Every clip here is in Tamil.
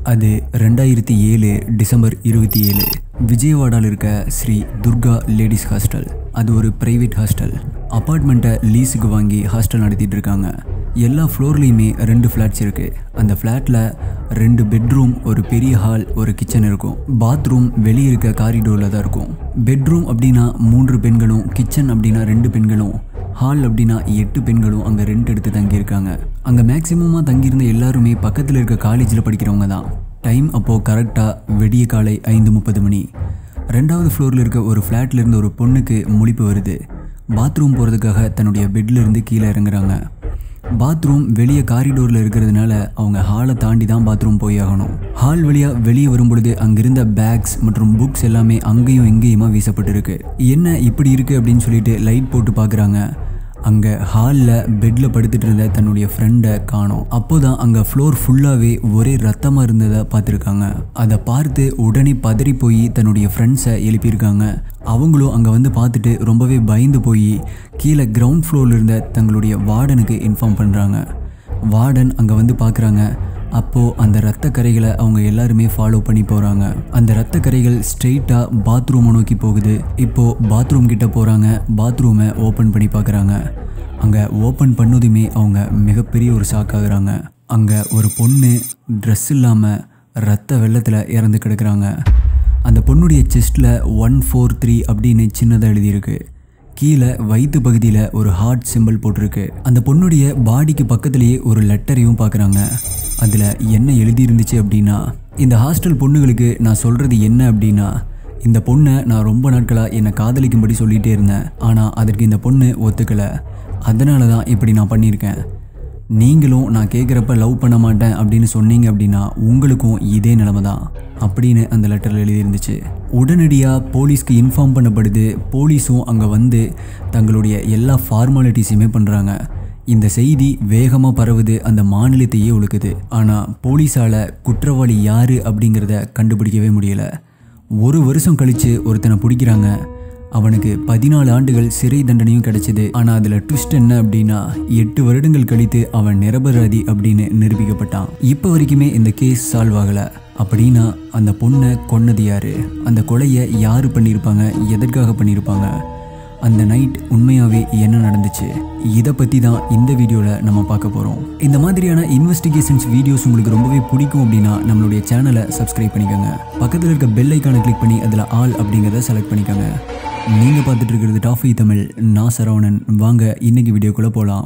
அது ரெண்டாயிரத்தி ஏழு டிசம்பர் இருபத்தி ஏழு விஜயவாடாவில் இருக்க ஸ்ரீ துர்கா லேடிஸ் ஹாஸ்டல் அது ஒரு பிரைவேட் ஹாஸ்டல் அப்பார்ட்மெண்ட்டை லீஸுக்கு வாங்கி ஹாஸ்டல் நடத்திட்டு இருக்காங்க எல்லா ஃப்ளோர்லேயுமே ரெண்டு ஃப்ளாட்ஸ் இருக்குது அந்த ஃப்ளாட்டில் ரெண்டு பெட்ரூம் ஒரு பெரிய ஹால் ஒரு கிச்சன் இருக்கும் பாத்ரூம் வெளியே இருக்க காரிடோரில் தான் இருக்கும் பெட்ரூம் அப்படின்னா மூன்று பெண்களும் கிச்சன் அப்படின்னா ரெண்டு பெண்களும் ஹால் அப்படின்னா எட்டு பெண்களும் அங்கே ரெண்ட் எடுத்து தங்கியிருக்காங்க அங்கே மேக்ஸிமமாக தங்கியிருந்த எல்லாருமே பக்கத்தில் இருக்க காலேஜில் படிக்கிறவங்க தான் டைம் அப்போது கரெக்டாக வெடிய காலை ஐந்து முப்பது மணி ரெண்டாவது ஃப்ளோரில் இருக்க ஒரு ஃப்ளாட்ல இருந்து ஒரு பொண்ணுக்கு முழிப்பு வருது பாத்ரூம் போகிறதுக்காக தன்னுடைய பெட்ல இருந்து கீழே இறங்குறாங்க பாத்ரூம் வெளியே காரிடோரில் இருக்கிறதுனால அவங்க ஹாலை தாண்டி தான் பாத்ரூம் போய் ஆகணும் ஹால் வழியாக வெளியே வரும்பொழுது அங்கிருந்த பேக்ஸ் மற்றும் புக்ஸ் எல்லாமே அங்கேயும் இங்கேயுமா வீசப்பட்டிருக்கு என்ன இப்படி இருக்குது அப்படின்னு சொல்லிட்டு லைட் போட்டு பார்க்குறாங்க அங்கே ஹாலில் பெட்டில் படுத்துட்டு இருந்த தன்னுடைய ஃப்ரெண்டை காணோம் அப்போதான் அங்கே ஃப்ளோர் ஃபுல்லாகவே ஒரே ரத்தமாக இருந்ததை பார்த்துருக்காங்க அதை பார்த்து உடனே பதறி போய் தன்னுடைய ஃப்ரெண்ட்ஸை எழுப்பியிருக்காங்க அவங்களும் அங்கே வந்து பார்த்துட்டு ரொம்பவே பயந்து போய் கீழே கிரவுண்ட் ஃப்ளோரில் இருந்த தங்களுடைய வார்டனுக்கு இன்ஃபார்ம் பண்ணுறாங்க வார்டன் அங்கே வந்து பார்க்குறாங்க அப்போது அந்த ரத்த கரைகளை அவங்க எல்லாருமே ஃபாலோ பண்ணி போகிறாங்க அந்த ரத்த கரைகள் ஸ்ட்ரெயிட்டாக பாத்ரூமை நோக்கி போகுது இப்போது பாத்ரூம் கிட்ட போகிறாங்க பாத்ரூமை ஓப்பன் பண்ணி பார்க்குறாங்க அங்கே ஓப்பன் பண்ணதுமே அவங்க மிகப்பெரிய ஒரு ஷாக் ஆகுறாங்க அங்கே ஒரு பொண்ணு ட்ரெஸ் இல்லாமல் ரத்த வெள்ளத்தில் இறந்து கிடக்குறாங்க அந்த பொண்ணுடைய செஸ்ட்டில் ஒன் ஃபோர் த்ரீ அப்படின்னு சின்னதாக எழுதியிருக்கு கீழே வயிற்று பகுதியில் ஒரு ஹார்ட் சிம்பிள் போட்டிருக்கு அந்த பொண்ணுடைய பாடிக்கு பக்கத்துலேயே ஒரு லெட்டரையும் பார்க்குறாங்க அதில் என்ன எழுதியிருந்துச்சு அப்படின்னா இந்த ஹாஸ்டல் பொண்ணுங்களுக்கு நான் சொல்கிறது என்ன அப்படின்னா இந்த பொண்ணை நான் ரொம்ப நாட்களாக என்னை காதலிக்கும்படி சொல்லிகிட்டே இருந்தேன் ஆனால் அதற்கு இந்த பொண்ணு ஒத்துக்கலை அதனால தான் இப்படி நான் பண்ணியிருக்கேன் நீங்களும் நான் கேட்குறப்ப லவ் பண்ண மாட்டேன் அப்படின்னு சொன்னீங்க அப்படின்னா உங்களுக்கும் இதே நிலைமை தான் அப்படின்னு அந்த லெட்டரில் எழுதியிருந்துச்சு உடனடியாக போலீஸ்க்கு இன்ஃபார்ம் பண்ணப்படுது போலீஸும் அங்கே வந்து தங்களுடைய எல்லா ஃபார்மாலிட்டிஸுமே பண்ணுறாங்க இந்த செய்தி வேகமாக பரவுது அந்த மாநிலத்தையே ஒழுக்குது ஆனால் போலீஸால் குற்றவாளி யார் அப்படிங்கிறத கண்டுபிடிக்கவே முடியல ஒரு வருஷம் கழித்து ஒருத்தனை பிடிக்கிறாங்க அவனுக்கு பதினாலு ஆண்டுகள் சிறை தண்டனையும் கிடைச்சது ஆனால் அதில் ட்விஸ்ட் என்ன அப்படின்னா எட்டு வருடங்கள் கழித்து அவன் நிரபராதி அப்படின்னு நிரூபிக்கப்பட்டான் இப்போ வரைக்குமே இந்த கேஸ் சால்வ் ஆகலை அப்படின்னா அந்த பொண்ணை கொன்னது யாரு அந்த கொலையை யார் பண்ணியிருப்பாங்க எதற்காக பண்ணியிருப்பாங்க அந்த நைட் உண்மையாகவே என்ன நடந்துச்சு இதை பற்றி தான் இந்த வீடியோவில் நம்ம பார்க்க போகிறோம் இந்த மாதிரியான இன்வெஸ்டிகேஷன்ஸ் வீடியோஸ் உங்களுக்கு ரொம்பவே பிடிக்கும் அப்படின்னா நம்மளுடைய சேனலை சப்ஸ்கிரைப் பண்ணிக்கோங்க பக்கத்தில் இருக்க பெல் ஐக்கானை கிளிக் பண்ணி அதில் ஆல் அப்படிங்கிறத செலக்ட் பண்ணிக்கோங்க நீங்கள் பார்த்துட்டு இருக்கிறது டாஃபி தமிழ் நான் சரவணன் வாங்க இன்னைக்கு வீடியோக்குள்ளே போகலாம்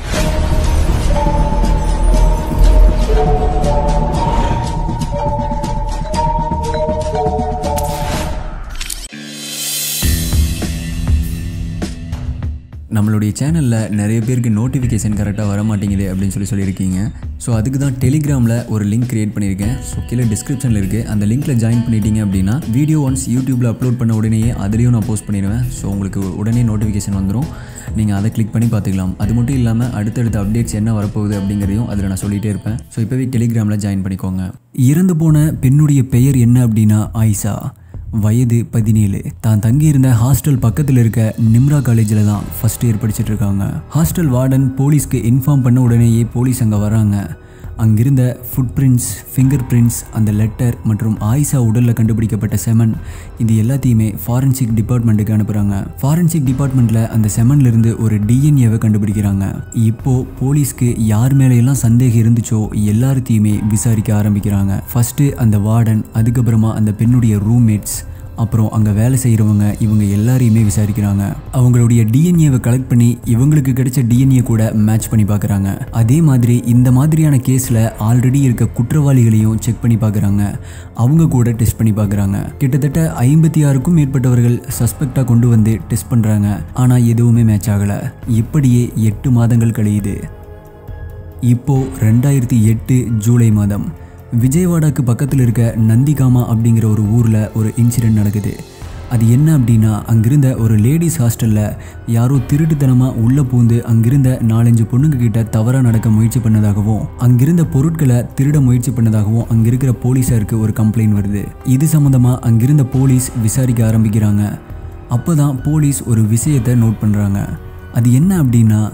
நம்மளுடைய சேனலில் நிறைய பேருக்கு நோட்டிஃபிகேஷன் கரெக்டாக வர மாட்டேங்குது அப்படின்னு சொல்லி சொல்லியிருக்கீங்க ஸோ அதுக்கு தான் டெலிகிராமில் ஒரு லிங்க் கிரியேட் பண்ணியிருக்கேன் ஸோ கீழே டிஸ்கிரிப்ஷனில் இருக்குது அந்த லிங்க்கில் ஜாயின் பண்ணிட்டீங்க அப்படின்னா வீடியோ ஒன்ஸ் யூடியூப்பில் அப்லோட் பண்ண உடனேயே அதுலேயும் நான் போஸ்ட் பண்ணிடுவேன் ஸோ உங்களுக்கு உடனே நோட்டிஃபிகேஷன் வந்துடும் நீங்கள் அதை கிளிக் பண்ணி பார்த்துக்கலாம் அது மட்டும் இல்லாமல் அடுத்தடுத்த அப்டேட்ஸ் என்ன வரப்போகுது அப்படிங்கிறதையும் அதில் நான் சொல்லிகிட்டே இருப்பேன் ஸோ இப்போவே டெலிகிராமில் ஜாயின் பண்ணிக்கோங்க இறந்து போன பெண்ணுடைய பெயர் என்ன அப்படின்னா ஆயிஷா வயது பதினேழு தான் தங்கியிருந்த ஹாஸ்டல் பக்கத்தில் இருக்க நிம்ரா காலேஜில் தான் ஃபர்ஸ்ட் இயர் படிச்சுட்டு இருக்காங்க ஹாஸ்டல் வார்டன் போலீஸ்க்கு இன்ஃபார்ம் பண்ண உடனேயே போலீஸ் அங்கே வராங்க அங்கிருந்த ஃபுட் பிரிண்ட்ஸ் ஃபிங்கர் பிரிண்ட்ஸ் அந்த லெட்டர் மற்றும் ஆயிஷா உடலில் கண்டுபிடிக்கப்பட்ட செமன் இது எல்லாத்தையுமே ஃபாரன்சிக் டிபார்ட்மெண்ட்டுக்கு அனுப்புகிறாங்க ஃபாரன்சிக் டிபார்ட்மெண்ட்டில் அந்த செமன்லேருந்து ஒரு டிஎன்ஏவை கண்டுபிடிக்கிறாங்க இப்போது போலீஸ்க்கு யார் மேலையெல்லாம் சந்தேகம் இருந்துச்சோ எல்லாத்தையுமே விசாரிக்க ஆரம்பிக்கிறாங்க ஃபஸ்ட்டு அந்த வார்டன் அதுக்கப்புறமா அந்த பெண்ணுடைய ரூம்மேட்ஸ் அப்புறம் அங்கே வேலை செய்கிறவங்க இவங்க எல்லாரையுமே விசாரிக்கிறாங்க அவங்களுடைய டிஎன்ஏவை கலெக்ட் பண்ணி இவங்களுக்கு கிடைச்ச டிஎன்ஏ கூட மேட்ச் பண்ணி பார்க்குறாங்க அதே மாதிரி இந்த மாதிரியான கேஸில் ஆல்ரெடி இருக்க குற்றவாளிகளையும் செக் பண்ணி பார்க்குறாங்க அவங்க கூட டெஸ்ட் பண்ணி பார்க்குறாங்க கிட்டத்தட்ட ஐம்பத்தி ஆறுக்கும் மேற்பட்டவர்கள் சஸ்பெக்டாக கொண்டு வந்து டெஸ்ட் பண்ணுறாங்க ஆனால் எதுவுமே மேட்ச் ஆகலை இப்படியே எட்டு மாதங்கள் கழியுது இப்போ ரெண்டாயிரத்தி எட்டு ஜூலை மாதம் விஜயவாடாக்கு பக்கத்தில் இருக்க நந்திகாமா அப்படிங்கிற ஒரு ஊரில் ஒரு இன்சிடெண்ட் நடக்குது அது என்ன அப்படின்னா அங்கிருந்த ஒரு லேடிஸ் ஹாஸ்டலில் யாரோ திருட்டுத்தனமாக உள்ளே பூந்து அங்கிருந்த நாலஞ்சு பொண்ணுங்க கிட்ட தவறாக நடக்க முயற்சி பண்ணதாகவும் அங்கிருந்த பொருட்களை திருட முயற்சி பண்ணதாகவும் அங்கிருக்கிற போலீஸாருக்கு ஒரு கம்ப்ளைண்ட் வருது இது சம்மந்தமாக அங்கிருந்த போலீஸ் விசாரிக்க ஆரம்பிக்கிறாங்க அப்போ தான் போலீஸ் ஒரு விஷயத்தை நோட் பண்ணுறாங்க அது என்ன அப்படின்னா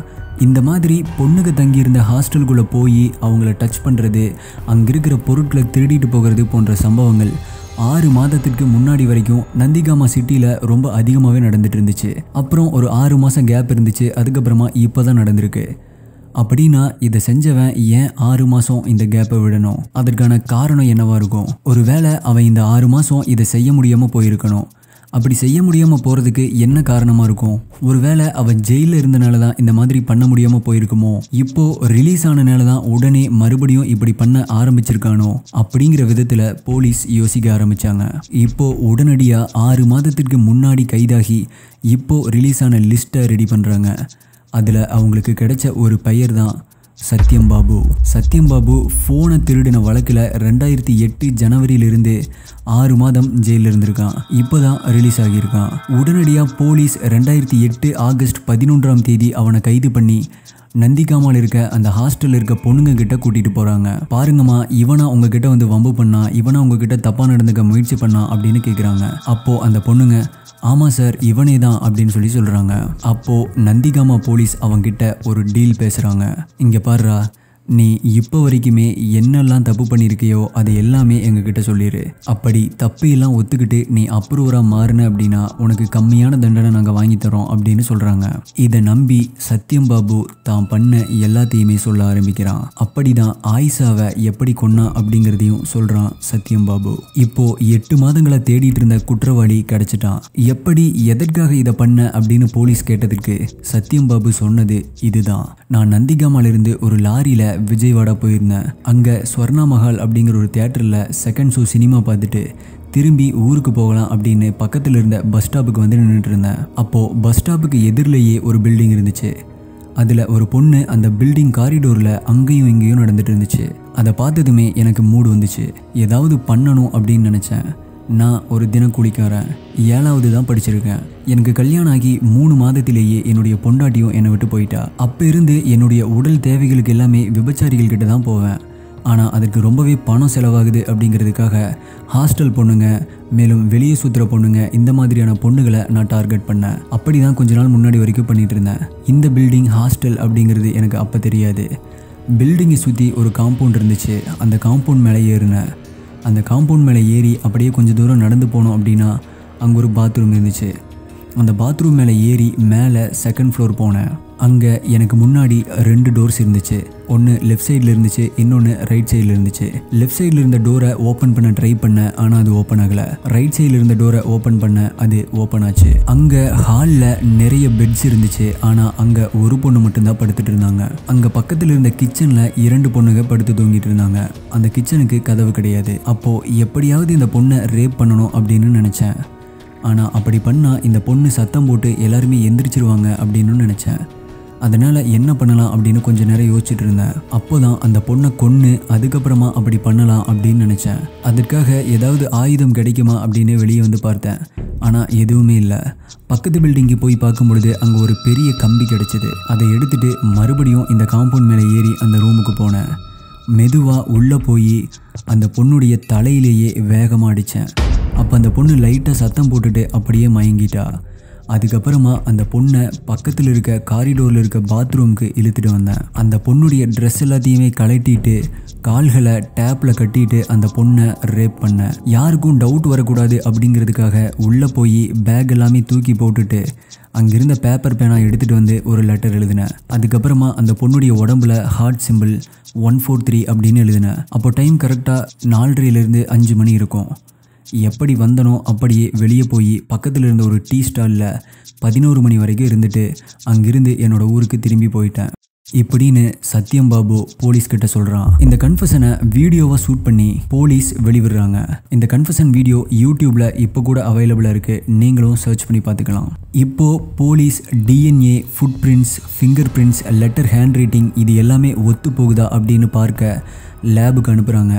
இந்த மாதிரி பொண்ணுங்க தங்கியிருந்த ஹாஸ்டலுக்குள்ளே போய் அவங்கள டச் பண்ணுறது அங்கே இருக்கிற பொருட்களை திருடிட்டு போகிறது போன்ற சம்பவங்கள் ஆறு மாதத்திற்கு முன்னாடி வரைக்கும் நந்திகாமா சிட்டியில் ரொம்ப அதிகமாகவே நடந்துட்டு இருந்துச்சு அப்புறம் ஒரு ஆறு மாதம் கேப் இருந்துச்சு அதுக்கப்புறமா இப்போ தான் நடந்திருக்கு அப்படின்னா இதை செஞ்சவன் ஏன் ஆறு மாதம் இந்த கேப்பை விடணும் அதற்கான காரணம் என்னவா இருக்கும் ஒருவேளை அவன் இந்த ஆறு மாதம் இதை செய்ய முடியாமல் போயிருக்கணும் அப்படி செய்ய முடியாமல் போகிறதுக்கு என்ன காரணமாக இருக்கும் ஒருவேளை அவன் ஜெயிலில் இருந்தனால தான் இந்த மாதிரி பண்ண முடியாமல் போயிருக்குமோ இப்போ ரிலீஸ் ஆனனால தான் உடனே மறுபடியும் இப்படி பண்ண ஆரம்பிச்சிருக்கானோ அப்படிங்கிற விதத்தில் போலீஸ் யோசிக்க ஆரம்பிச்சாங்க இப்போ உடனடியாக ஆறு மாதத்திற்கு முன்னாடி கைதாகி இப்போ ரிலீஸ் ஆன லிஸ்ட்டை ரெடி பண்ணுறாங்க அதில் அவங்களுக்கு கிடைச்ச ஒரு பெயர் தான் சத்யம் பாபு சத்யம் பாபு ஃபோனை திருடின வழக்கில் ரெண்டாயிரத்தி எட்டு ஜனவரியிலிருந்து ஆறு மாதம் ஜெயிலில் இருந்திருக்கான் இப்போ தான் ரிலீஸ் ஆகியிருக்கான் உடனடியாக போலீஸ் ரெண்டாயிரத்தி எட்டு ஆகஸ்ட் பதினொன்றாம் தேதி அவனை கைது பண்ணி நந்திகாமால் இருக்க அந்த ஹாஸ்டலில் இருக்க பொண்ணுங்க கிட்ட கூட்டிட்டு போறாங்க பாருங்கம்மா இவனா உங்ககிட்ட வந்து வம்பு பண்ணா இவனா உங்ககிட்ட தப்பா நடந்துக்க முயற்சி பண்ணா அப்படின்னு கேட்குறாங்க அப்போ அந்த பொண்ணுங்க ஆமாம் சார் இவனே தான் அப்படின்னு சொல்லி சொல்கிறாங்க அப்போது நந்திகாமா போலீஸ் அவங்கிட்ட ஒரு டீல் பேசுகிறாங்க இங்கே பாருடா நீ இப்போ வரைக்குமே என்னெல்லாம் தப்பு பண்ணியிருக்கியோ அது எல்லாமே எங்ககிட்ட சொல்லிடு அப்படி தப்பையெல்லாம் ஒத்துக்கிட்டு நீ அப்ரூவராக மாறின அப்படின்னா உனக்கு கம்மியான தண்டனை நாங்கள் வாங்கி தரோம் அப்படின்னு சொல்கிறாங்க இதை நம்பி சத்யம் பாபு தான் பண்ண எல்லாத்தையுமே சொல்ல ஆரம்பிக்கிறான் அப்படிதான் ஆயிஷாவை எப்படி கொன்னா அப்படிங்கிறதையும் சொல்கிறான் சத்யம் பாபு இப்போ எட்டு மாதங்களை தேடிட்டு இருந்த குற்றவாளி கிடைச்சிட்டான் எப்படி எதற்காக இதை பண்ண அப்படின்னு போலீஸ் கேட்டதுக்கு சத்யம் பாபு சொன்னது இதுதான் நான் நந்திகாமாலிருந்து ஒரு லாரியில் விஜயவாடா போயிருந்தேன் அங்கே ஸ்வர்ணா மஹால் அப்படிங்கிற ஒரு தியேட்டரில் செகண்ட் ஷோ சினிமா பார்த்துட்டு திரும்பி ஊருக்கு போகலாம் அப்படின்னு பக்கத்தில் இருந்த பஸ் ஸ்டாப்புக்கு வந்து நின்றுட்டு இருந்தேன் அப்போது பஸ் ஸ்டாப்புக்கு எதிரிலேயே ஒரு பில்டிங் இருந்துச்சு அதில் ஒரு பொண்ணு அந்த பில்டிங் காரிடோரில் அங்கேயும் இங்கேயும் நடந்துட்டு இருந்துச்சு அதை பார்த்ததுமே எனக்கு மூடு வந்துச்சு ஏதாவது பண்ணணும் அப்படின்னு நினச்சேன் நான் ஒரு தினக்கூலிக்காரன் ஏழாவது தான் படிச்சிருக்கேன் எனக்கு கல்யாணம் ஆகி மூணு மாதத்திலேயே என்னுடைய பொண்டாட்டியும் என்னை விட்டு போயிட்டா அப்போ இருந்து என்னுடைய உடல் தேவைகளுக்கு எல்லாமே விபச்சாரிகள் கிட்ட தான் போவேன் ஆனால் அதுக்கு ரொம்பவே பணம் செலவாகுது அப்படிங்கிறதுக்காக ஹாஸ்டல் பொண்ணுங்க மேலும் வெளியே சுற்றுற பொண்ணுங்க இந்த மாதிரியான பொண்ணுகளை நான் டார்கெட் பண்ணேன் அப்படி தான் கொஞ்ச நாள் முன்னாடி வரைக்கும் பண்ணிட்டு இருந்தேன் இந்த பில்டிங் ஹாஸ்டல் அப்படிங்கிறது எனக்கு அப்போ தெரியாது பில்டிங்கை சுற்றி ஒரு காம்பவுண்ட் இருந்துச்சு அந்த காம்பவுண்ட் மேலே ஏறினேன் அந்த காம்பவுண்ட் மேலே ஏறி அப்படியே கொஞ்சம் தூரம் நடந்து போனோம் அப்படின்னா அங்கே ஒரு பாத்ரூம் இருந்துச்சு அந்த பாத்ரூம் மேலே ஏறி மேலே செகண்ட் ஃப்ளோர் போனேன் அங்கே எனக்கு முன்னாடி ரெண்டு டோர்ஸ் இருந்துச்சு ஒன்று லெஃப்ட் சைடில் இருந்துச்சு இன்னொன்று ரைட் சைடில் இருந்துச்சு லெஃப்ட் சைடில் இருந்த டோரை ஓப்பன் பண்ண ட்ரை பண்ணேன் ஆனால் அது ஓப்பன் ஆகலை ரைட் சைடில் இருந்த டோரை ஓப்பன் பண்ண அது ஓப்பன் ஆச்சு அங்கே ஹாலில் நிறைய பெட்ஸ் இருந்துச்சு ஆனால் அங்கே ஒரு பொண்ணு மட்டும்தான் படுத்துட்டு இருந்தாங்க அங்கே பக்கத்தில் இருந்த கிச்சனில் இரண்டு பொண்ணுங்க படுத்து தூங்கிட்டு இருந்தாங்க அந்த கிச்சனுக்கு கதவு கிடையாது அப்போது எப்படியாவது இந்த பொண்ணை ரேப் பண்ணணும் அப்படின்னு நினச்சேன் ஆனால் அப்படி பண்ணால் இந்த பொண்ணு சத்தம் போட்டு எல்லாருமே எந்திரிச்சிருவாங்க அப்படின்னு நினச்சேன் அதனால் என்ன பண்ணலாம் அப்படின்னு கொஞ்ச நேரம் யோசிச்சுட்டு இருந்தேன் அப்போ தான் அந்த பொண்ணை கொன்று அதுக்கப்புறமா அப்படி பண்ணலாம் அப்படின்னு நினச்சேன் அதற்காக ஏதாவது ஆயுதம் கிடைக்குமா அப்படின்னு வெளியே வந்து பார்த்தேன் ஆனால் எதுவுமே இல்லை பக்கத்து பில்டிங்க்கு போய் பார்க்கும் பொழுது அங்கே ஒரு பெரிய கம்பி கிடச்சிது அதை எடுத்துட்டு மறுபடியும் இந்த காம்பவுண்ட் மேலே ஏறி அந்த ரூமுக்கு போனேன் மெதுவாக உள்ளே போய் அந்த பொண்ணுடைய தலையிலேயே வேகமாக அடித்தேன் அப்போ அந்த பொண்ணு லைட்டாக சத்தம் போட்டுட்டு அப்படியே மயங்கிட்டா அதுக்கப்புறமா அந்த பொண்ணை பக்கத்தில் இருக்க காரிடோரில் இருக்க பாத்ரூம்க்கு இழுத்துட்டு வந்தேன் அந்த பொண்ணுடைய ட்ரெஸ் எல்லாத்தையுமே கழட்டிட்டு கால்களை டேப்பில் கட்டிட்டு அந்த பொண்ணை ரேப் பண்ணேன் யாருக்கும் டவுட் வரக்கூடாது அப்படிங்கிறதுக்காக உள்ளே போய் பேக் எல்லாமே தூக்கி போட்டுட்டு அங்கிருந்த பேப்பர் பேனா எடுத்துகிட்டு வந்து ஒரு லெட்டர் எழுதினேன் அதுக்கப்புறமா அந்த பொண்ணுடைய உடம்புல heart symbol one four three அப்படின்னு எழுதினேன் அப்போ டைம் கரெக்டாக நாலரைலேருந்து அஞ்சு மணி இருக்கும் எப்படி வந்தனோ அப்படியே வெளியே போய் பக்கத்தில் இருந்த ஒரு டீ ஸ்டாலில் பதினோரு மணி வரைக்கும் இருந்துட்டு அங்கிருந்து என்னோட ஊருக்கு திரும்பி போயிட்டேன் இப்படின்னு சத்யம் பாபு போலீஸ் கிட்ட சொல்றான் இந்த கன்ஃபஷனை வீடியோவா ஷூட் பண்ணி போலீஸ் வெளிவிடுறாங்க இந்த கன்ஃபஷன் வீடியோ யூடியூப்ல இப்போ கூட அவைலபிளா இருக்கு நீங்களும் சர்ச் பண்ணி பார்த்துக்கலாம் இப்போ police DNA foot prints finger prints letter handwriting இது எல்லாமே ஒத்து போகுதா அப்படின்னு பார்க்க லேபுக்கு அனுப்புகிறாங்க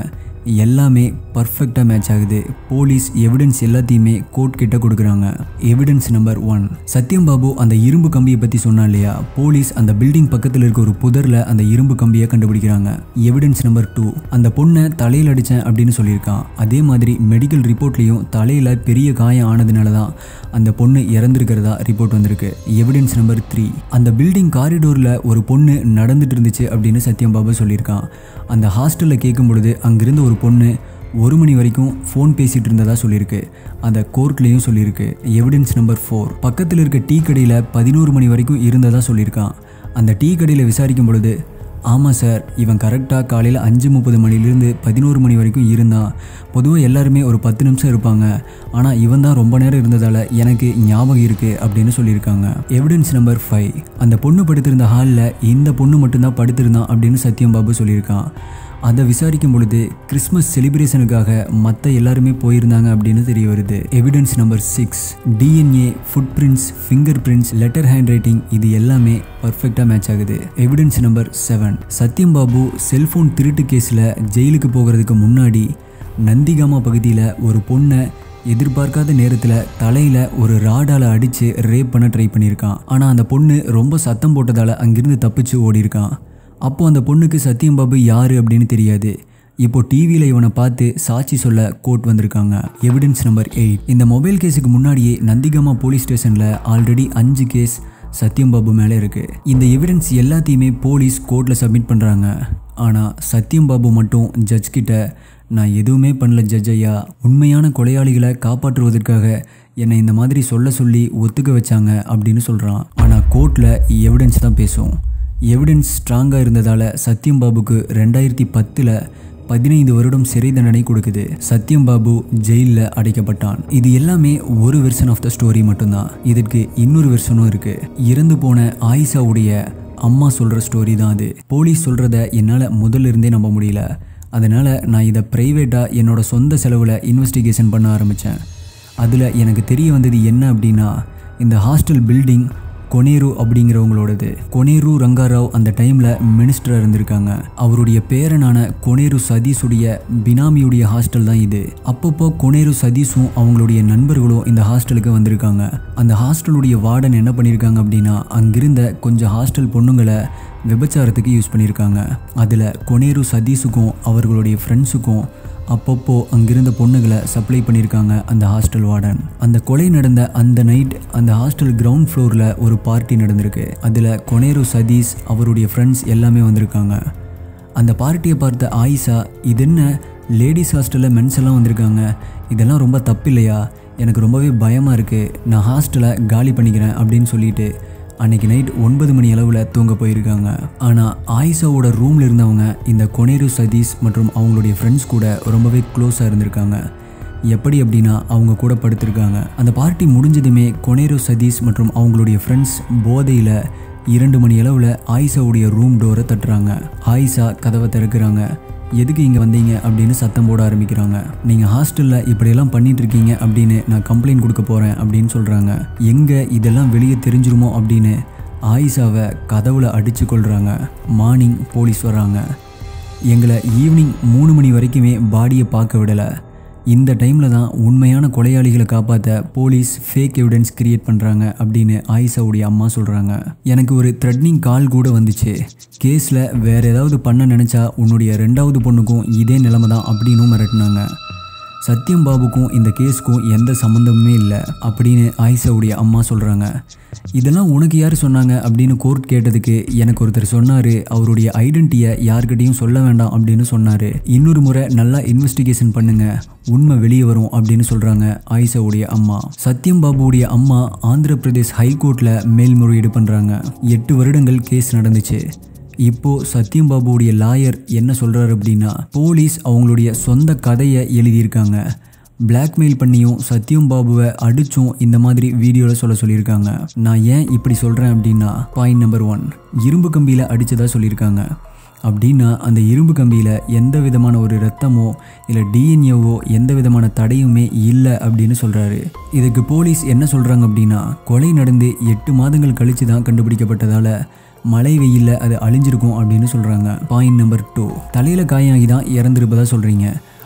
எல்லாமே பர்ஃபெக்டாக மேட்ச் ஆகுது போலீஸ் எவிடன்ஸ் எல்லாத்தையுமே கோர்ட் கிட்ட கொடுக்குறாங்க evidence number one Satyam Babu அந்த இரும்பு கம்பியை பற்றி சொன்னா இல்லையா போலீஸ் அந்த பில்டிங் பக்கத்தில் இருக்க ஒரு புதரில் அந்த இரும்பு கம்பியை கண்டுபிடிக்கிறாங்க எவிடன்ஸ் நம்பர் டூ அந்த பொண்ணை தலையில் அடித்தேன் அப்படின்னு சொல்லியிருக்கான் அதே மாதிரி மெடிக்கல் ரிப்போர்ட்லேயும் தலையில் பெரிய காயம் ஆனதுனால தான் அந்த பொண்ணு இறந்துருக்கிறதா ரிப்போர்ட் வந்திருக்கு எவிடன்ஸ் நம்பர் த்ரீ அந்த பில்டிங் காரிடோரில் ஒரு பொண்ணு நடந்துட்டு இருந்துச்சு அப்படின்னு சத்யம் பாபு சொல்லியிருக்கான் அந்த ஹாஸ்டலில் கேட்கும் பொழுது அங்கிருந்த ஒரு பொண்ணு ஒரு மணி வரைக்கும் ஃபோன் பேசிகிட்டு இருந்ததா சொல்லியிருக்கு அந்த கோர்ட்லேயும் சொல்லியிருக்கு எவிடன்ஸ் நம்பர் ஃபோர் பக்கத்தில் இருக்க டீ கடையில் பதினோரு மணி வரைக்கும் இருந்ததா சொல்லியிருக்கான் அந்த டீ கடையில் விசாரிக்கும் பொழுது ஆமாம் சார் இவன் கரெக்டாக காலையில் அஞ்சு முப்பது மணிலேருந்து பதினோரு மணி வரைக்கும் இருந்தான் பொதுவாக எல்லாருமே ஒரு பத்து நிமிஷம் இருப்பாங்க ஆனால் இவன் தான் ரொம்ப நேரம் இருந்ததால் எனக்கு ஞாபகம் இருக்குது அப்படின்னு சொல்லியிருக்காங்க எவிடன்ஸ் நம்பர் ஃபைவ் அந்த பொண்ணு படுத்திருந்த ஹாலில் இந்த பொண்ணு மட்டும்தான் படுத்திருந்தான் அப்படின்னு சத்யம் பாபு சொல்லியிருக்கான் அதை விசாரிக்கும் பொழுது கிறிஸ்மஸ் செலிப்ரேஷனுக்காக மற்ற எல்லாருமே போயிருந்தாங்க அப்படின்னு தெரிய வருது evidence number six DNA foot prints finger prints letter handwriting இது எல்லாமே பர்ஃபெக்டாக மேட்ச் ஆகுது evidence number seven Satyam Babu cellphone திருட்டு கேஸில் ஜெயிலுக்கு போகிறதுக்கு முன்னாடி நந்திகாமா பகுதியில் ஒரு பொண்ணை எதிர்பார்க்காத நேரத்தில் தலையில் ஒரு ராடால் அடித்து ரேப் பண்ண ட்ரை பண்ணியிருக்கான் ஆனால் அந்த பொண்ணு ரொம்ப சத்தம் போட்டதால் அங்கிருந்து தப்பிச்சு ஓடி இருக்கான் அப்போ அந்த பொண்ணுக்கு சத்யம் பாபு யாரு அப்படின்னு தெரியாது இப்போ டிவியில் இவனை பார்த்து சாட்சி சொல்ல கோர்ட் வந்திருக்காங்க எவிடன்ஸ் நம்பர் எயிட் இந்த மொபைல் கேஸுக்கு முன்னாடியே நந்திகாமா போலீஸ் ஸ்டேஷனில் ஆல்ரெடி அஞ்சு கேஸ் சத்யம் பாபு மேலே இருக்கு இந்த எவிடன்ஸ் எல்லாத்தையுமே போலீஸ் கோர்ட்டில் சப்மிட் பண்ணுறாங்க ஆனால் சத்யம் பாபு மட்டும் ஜட்ஜ் கிட்ட நான் எதுவுமே பண்ணல ஜட்ஜ் ஐயா உண்மையான கொலையாளிகளை காப்பாற்றுவதற்காக என்னை இந்த மாதிரி சொல்ல சொல்லி ஒத்துக்க வச்சாங்க அப்படின்னு சொல்கிறான் ஆனால் கோர்ட்டில் எவிடன்ஸ் தான் பேசும் எவிடன்ஸ் ஸ்ட்ராங்காக இருந்ததால் சத்யம் பாபுக்கு ரெண்டாயிரத்தி பத்தில் பதினைந்து வருடம் சிறை தண்டனை கொடுக்குது சத்யம் பாபு ஜெயிலில் அடைக்கப்பட்டான் இது எல்லாமே ஒரு வெர்ஷன் ஆஃப் த ஸ்டோரி மட்டும்தான் இதற்கு இன்னொரு வெர்ஷனும் இருக்கு இறந்து போன ஆயிஷாவுடைய அம்மா சொல்கிற ஸ்டோரி தான் அது போலீஸ் சொல்கிறத என்னால் முதல்ல இருந்தே நம்ப முடியல அதனால் நான் இதை ப்ரைவேட்டாக என்னோட சொந்த செலவில் இன்வெஸ்டிகேஷன் பண்ண ஆரம்பித்தேன் அதில் எனக்கு தெரிய வந்தது என்ன அப்படின்னா இந்த ஹாஸ்டல் பில்டிங் கொனேரு அப்படிங்கிறவங்களோடது கொனேரு ரங்காராவ் அந்த டைமில் மினிஸ்டராக இருந்திருக்காங்க அவருடைய பேரனான கொனேரு சதீஷுடைய பினாமியுடைய ஹாஸ்டல் தான் இது அப்பப்போ கொனேரு சதீஷும் அவங்களுடைய நண்பர்களும் இந்த ஹாஸ்டலுக்கு வந்திருக்காங்க அந்த ஹாஸ்டலுடைய வார்டன் என்ன பண்ணியிருக்காங்க அப்படின்னா அங்கிருந்த கொஞ்சம் ஹாஸ்டல் பொண்ணுங்களை விபச்சாரத்துக்கு யூஸ் பண்ணியிருக்காங்க அதில் கொனேரு சதீஷுக்கும் அவர்களுடைய ஃப்ரெண்ட்ஸுக்கும் அப்பப்போ அங்கிருந்த பொண்ணுகளை சப்ளை பண்ணியிருக்காங்க அந்த ஹாஸ்டல் வார்டன் அந்த கொலை நடந்த அந்த நைட் அந்த ஹாஸ்டல் கிரவுண்ட் ஃப்ளோரில் ஒரு பார்ட்டி நடந்திருக்கு அதில் கொனேரு சதீஷ் அவருடைய ஃப்ரெண்ட்ஸ் எல்லாமே வந்திருக்காங்க அந்த பார்ட்டியை பார்த்த ஆயிஷா இது என்ன லேடிஸ் ஹாஸ்டலில் மென்ஸ் எல்லாம் வந்திருக்காங்க இதெல்லாம் ரொம்ப தப்பு இல்லையா எனக்கு ரொம்பவே பயமாக இருக்குது நான் ஹாஸ்டலை காலி பண்ணிக்கிறேன் அப்படின்னு சொல்லிட்டு அன்னைக்கு நைட் ஒன்பது மணி அளவில் தூங்க போயிருக்காங்க ஆனால் ஆயிஷாவோட ரூமில் இருந்தவங்க இந்த கொனேரு சதீஷ் மற்றும் அவங்களுடைய ஃப்ரெண்ட்ஸ் கூட ரொம்பவே க்ளோஸாக இருந்திருக்காங்க எப்படி அப்படின்னா அவங்க கூட படுத்திருக்காங்க அந்த பார்ட்டி முடிஞ்சதுமே கொனேரு சதீஷ் மற்றும் அவங்களுடைய ஃப்ரெண்ட்ஸ் போதையில் இரண்டு மணி அளவில் ஆயிஷாவுடைய ரூம் டோரை தட்டுறாங்க ஆயிஷா கதவை திறக்கிறாங்க எதுக்கு இங்கே வந்தீங்க அப்படின்னு சத்தம் போட ஆரம்பிக்கிறாங்க நீங்கள் ஹாஸ்டலில் இப்படியெல்லாம் பண்ணிட்டு இருக்கீங்க அப்படின்னு நான் கம்ப்ளைண்ட் கொடுக்க போகிறேன் அப்படின்னு சொல்கிறாங்க எங்கே இதெல்லாம் வெளியே தெரிஞ்சிருமோ அப்படின்னு ஆயிஷாவை கதவுல அடித்து கொள்கிறாங்க மார்னிங் போலீஸ் வர்றாங்க எங்களை ஈவினிங் மூணு மணி வரைக்குமே பாடியை பார்க்க விடலை இந்த டைமில் தான் உண்மையான கொலையாளிகளை காப்பாற்ற போலீஸ் ஃபேக் எவிடன்ஸ் கிரியேட் பண்ணுறாங்க அப்படின்னு ஆயிஷாவுடைய அம்மா சொல்கிறாங்க எனக்கு ஒரு த்ரெட்னிங் கால் கூட வந்துச்சு கேஸில் வேறு ஏதாவது பண்ண நினச்சா உன்னுடைய ரெண்டாவது பொண்ணுக்கும் இதே நிலைமை தான் அப்படின்னு மிரட்டினாங்க சத்யம் பாபுக்கும் இந்த கேஸுக்கும் எந்த சம்மந்தமுமே இல்லை அப்படின்னு ஆயிஷாவுடைய அம்மா சொல்கிறாங்க இதெல்லாம் உனக்கு யார் சொன்னாங்க அப்படின்னு கோர்ட் கேட்டதுக்கு எனக்கு ஒருத்தர் சொன்னார் அவருடைய ஐடென்டிட்டியை யார்கிட்டையும் சொல்ல வேண்டாம் அப்படின்னு சொன்னார் இன்னொரு முறை நல்லா இன்வெஸ்டிகேஷன் பண்ணுங்க உண்மை வெளியே வரும் அப்படின்னு சொல்கிறாங்க ஆயிஷாவுடைய அம்மா சத்யம் பாபுவுடைய அம்மா ஆந்திர பிரதேஷ் ஹைகோர்ட்டில் மேல்முறையீடு பண்ணுறாங்க எட்டு வருடங்கள் கேஸ் நடந்துச்சு இப்போ சத்யம் பாபுவுடைய லாயர் என்ன சொல்றாரு அப்படின்னா போலீஸ் அவங்களுடைய சொந்த கதையை எழுதியிருக்காங்க பிளாக்மெயில் பண்ணியும் சத்யம் பாபுவை அடிச்சும் இந்த மாதிரி வீடியோவில் சொல்ல சொல்லியிருக்காங்க நான் ஏன் இப்படி சொல்கிறேன் அப்படின்னா பாயிண்ட் நம்பர் ஒன் இரும்பு கம்பியில் அடித்ததா சொல்லியிருக்காங்க அப்படின்னா அந்த இரும்பு கம்பியில் எந்த விதமான ஒரு ரத்தமோ இல்லை டிஎன்ஏவோ எந்த விதமான தடையுமே இல்லை அப்படின்னு சொல்கிறாரு இதுக்கு போலீஸ் என்ன சொல்கிறாங்க அப்படின்னா கொலை நடந்து எட்டு மாதங்கள் கழித்து தான் கண்டுபிடிக்கப்பட்டதால மழை வெயிலில் அது அழிஞ்சிருக்கும் அப்படின்னு சொல்கிறாங்க பாயிண்ட் நம்பர் டூ தலையில் காயாகி தான் இறந்துருப்பதா சொல்கிறீங்க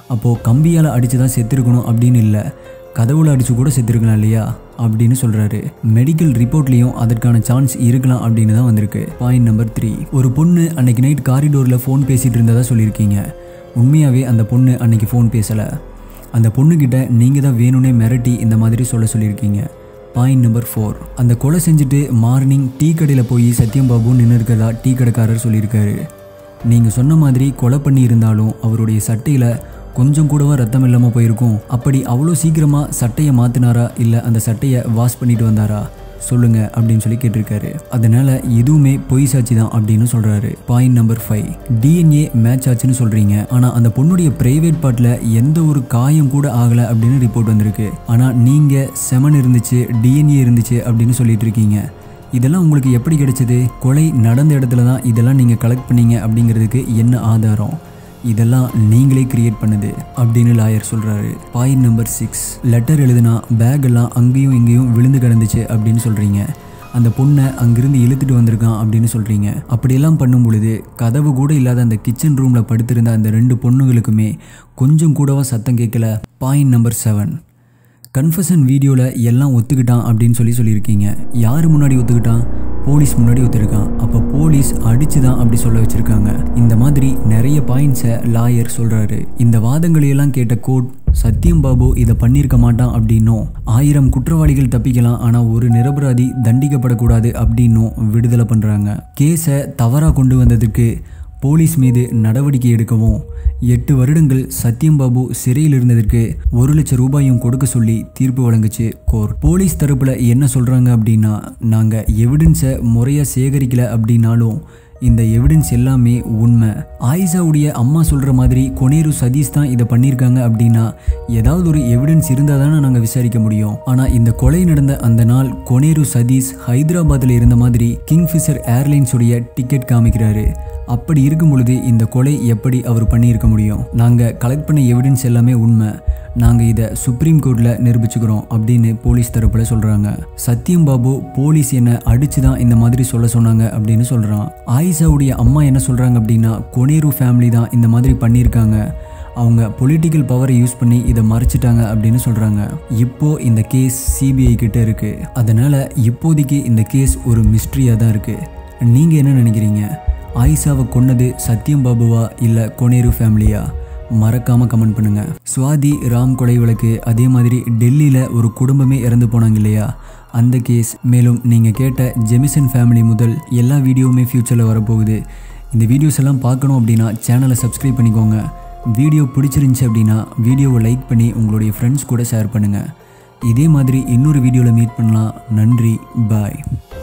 அப்போது கம்பியால் அடித்து தான் செத்துருக்கணும் அப்படின்னு இல்லை கதவுல அடிச்சு கூட செத்துருக்கலாம் இல்லையா அப்படின்னு சொல்றாரு மெடிக்கல் ரிப்போர்ட்லயும் அதற்கான சான்ஸ் இருக்கலாம் அப்படின்னு தான் வந்திருக்கு பாயிண்ட் நம்பர் த்ரீ ஒரு பொண்ணு அன்னைக்கு நைட் காரிடோரில் ஃபோன் பேசிட்டு இருந்ததா சொல்லியிருக்கீங்க உண்மையாகவே அந்த பொண்ணு அன்னைக்கு ஃபோன் பேசலை அந்த பொண்ணுக்கிட்ட நீங்கள் தான் வேணும்னே மிரட்டி இந்த மாதிரி சொல்ல சொல்லியிருக்கீங்க பாயிண்ட் நம்பர் ஃபோர் அந்த கொலை செஞ்சுட்டு மார்னிங் டீ கடையில் போய் சத்யம்பாபு நின்று இருக்கிறதா டீ கடைக்காரர் சொல்லியிருக்காரு நீங்கள் சொன்ன மாதிரி கொலை பண்ணி இருந்தாலும் அவருடைய சட்டையில் கொஞ்சம் கூடவா ரத்தம் இல்லாமல் போயிருக்கும் அப்படி அவ்வளோ சீக்கிரமாக சட்டையை மாற்றினாரா இல்லை அந்த சட்டையை வாஷ் பண்ணிட்டு வந்தாரா சொல்லுங்க அப்படின்னு சொல்லி கேட்டிருக்காரு அதனால எதுவுமே பொய் சாட்சி தான் அப்படின்னு சொல்றாரு point number five DNA match ஆச்சுன்னு சொல்றீங்க ஆனா அந்த பொண்ணுடைய பிரைவேட் பார்ட்ல எந்த ஒரு காயம் கூட ஆகல அப்படின்னு ரிப்போர்ட் வந்திருக்கு ஆனா நீங்க செமன் இருந்துச்சு டிஎன்ஏ இருந்துச்சு அப்படின்னு சொல்லிட்டு இருக்கீங்க இதெல்லாம் உங்களுக்கு எப்படி கிடைச்சது கொலை நடந்த இடத்துல தான் இதெல்லாம் நீங்கள் கலெக்ட் பண்ணீங்க அப்படிங்கிறதுக்கு என்ன ஆதாரம் இதெல்லாம் நீங்களே கிரியேட் பண்ணுது அப்படின்னு லாயர் சொல்கிறாரு பாயிண்ட் நம்பர் சிக்ஸ் லெட்டர் எழுதுனா பேக் எல்லாம் அங்கேயும் இங்கேயும் விழுந்து கிடந்துச்சு அப்படின்னு சொல்கிறீங்க அந்த பொண்ணை அங்கிருந்து இழுத்துட்டு வந்திருக்கான் அப்படின்னு சொல்கிறீங்க அப்படியெல்லாம் பண்ணும் பொழுது கதவு கூட இல்லாத அந்த கிச்சன் ரூமில் படுத்திருந்த அந்த ரெண்டு பொண்ணுங்களுக்குமே கொஞ்சம் கூடவா சத்தம் கேட்கல பாயிண்ட் நம்பர் செவன் கன்ஃபஷன் வீடியோவில் எல்லாம் ஒத்துக்கிட்டான் அப்படின்னு சொல்லி சொல்லியிருக்கீங்க யார் முன்னாடி ஒத்துக்கிட்டான் போலீஸ் முன்னாடி ஒத்துருக்கான் அப்போ போலீஸ் அடிச்சு தான் அப்படி சொல்ல வச்சுருக்காங்க இந்த மாதிரி நிறைய பாயிண்ட்ஸை லாயர் சொல்கிறாரு இந்த வாதங்களையெல்லாம் கேட்ட கோர்ட் சத்யம் பாபு இதை பண்ணியிருக்க மாட்டான் அப்படின்னும் ஆயிரம் குற்றவாளிகள் தப்பிக்கலாம் ஆனால் ஒரு நிரபராதி தண்டிக்கப்படக்கூடாது அப்படின்னும் விடுதலை பண்ணுறாங்க கேஸை தவறாக கொண்டு வந்ததுக்கு போலீஸ் மீது நடவடிக்கை எடுக்கவும் எட்டு வருடங்கள் சத்யம்பாபு சிறையில் இருந்ததற்கு ஒரு லட்சம் ரூபாயும் கொடுக்க சொல்லி தீர்ப்பு வழங்குச்சு கோர்ட் போலீஸ் தரப்புல என்ன சொல்றாங்க அப்படின்னா நாங்க எவிடன்ஸை முறையா சேகரிக்கல அப்படின்னாலும் இந்த எவிடன்ஸ் எல்லாமே உண்மை ஆயிஷாவுடைய அம்மா சொல்ற மாதிரி கொனேரு சதீஷ் தான் இதை பண்ணியிருக்காங்க அப்படின்னா ஏதாவது ஒரு எவிடன்ஸ் இருந்தால் தானே நாங்கள் விசாரிக்க முடியும் ஆனால் இந்த கொலை நடந்த அந்த நாள் கொனேரு சதீஷ் ஹைதராபாத்தில் இருந்த மாதிரி கிங்ஃபிஷர் ஏர்லைன்ஸ் உடைய டிக்கெட் காமிக்கிறாரு அப்படி இருக்கும் பொழுது இந்த கொலை எப்படி அவர் பண்ணியிருக்க முடியும் நாங்கள் கலெக்ட் பண்ண எவிடன்ஸ் எல்லாமே உண்மை நாங்கள் இதை சுப்ரீம் கோர்ட்டில் நிரூபிச்சுக்கிறோம் அப்படின்னு போலீஸ் தரப்பில் சொல்கிறாங்க சத்யம் பாபு போலீஸ் என்னை அடிச்சு தான் இந்த மாதிரி சொல்ல சொன்னாங்க அப்படின்னு சொல்கிறான் ஆயிஷாவுடைய அம்மா என்ன சொல்கிறாங்க அப்படின்னா கொனேரு ஃபேமிலி தான் இந்த மாதிரி பண்ணியிருக்காங்க அவங்க பொலிட்டிக்கல் பவரை யூஸ் பண்ணி இதை மறைச்சிட்டாங்க அப்படின்னு சொல்கிறாங்க இப்போ இந்த கேஸ் சிபிஐ கிட்ட இருக்கு அதனால இப்போதைக்கு இந்த கேஸ் ஒரு மிஸ்ட்ரியாக தான் இருக்கு நீங்கள் என்ன நினைக்கிறீங்க ஆயிஷாவை கொன்னது சத்யம் பாபுவா இல்லை கொனேரு ஃபேமிலியா மறக்காம கமெண்ட் பண்ணுங்க சுவாதி ராம் கொலை வழக்கு அதே மாதிரி டெல்லியில் ஒரு குடும்பமே இறந்து போனாங்க இல்லையா அந்த கேஸ் மேலும் நீங்கள் கேட்ட ஜெமிசன் ஃபேமிலி முதல் எல்லா வீடியோவுமே ஃப்யூச்சரில் வரப்போகுது இந்த வீடியோஸ் எல்லாம் பார்க்கணும் அப்படின்னா சேனலை சப்ஸ்கிரைப் பண்ணிக்கோங்க வீடியோ பிடிச்சிருந்துச்சி அப்படின்னா வீடியோவை லைக் பண்ணி உங்களுடைய ஃப்ரெண்ட்ஸ் கூட ஷேர் பண்ணுங்கள் இதே மாதிரி இன்னொரு வீடியோவில் மீட் பண்ணலாம் நன்றி பாய்